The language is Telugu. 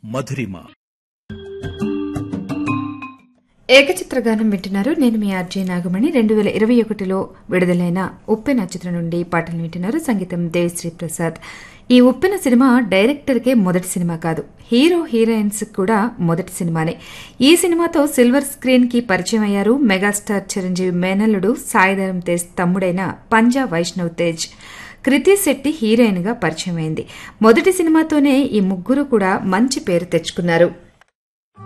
మధురిమ ఏకచిత్రగానం వింటున్నారు నేను మీ ఆర్జే నాగమణి రెండు వేల ఇరవై ఒకటిలో విడుదలైన ఉప్పెన చిత్రం నుండి పాటలు వింటున్నారు సంగీతం దేవిశ్రీ ప్రసాద్ ఈ ఉప్పెన సినిమా డైరెక్టర్కే మొదటి సినిమా కాదు హీరో హీరోయిన్స్ కూడా మొదటి సినిమానే ఈ సినిమాతో సిల్వర్ స్క్రీన్ కి పరిచయం అయ్యారు మెగాస్టార్ చిరంజీవి మేనల్లుడు సాయిధరం తేజ్ తమ్ముడైన పంజా వైష్ణవ్ తేజ్ కృతి శెట్టి హీరోయిన్ గా పరిచయం అయింది మొదటి సినిమాతోనే ఈ ముగ్గురు కూడా మంచి పేరు తెచ్చుకున్నారు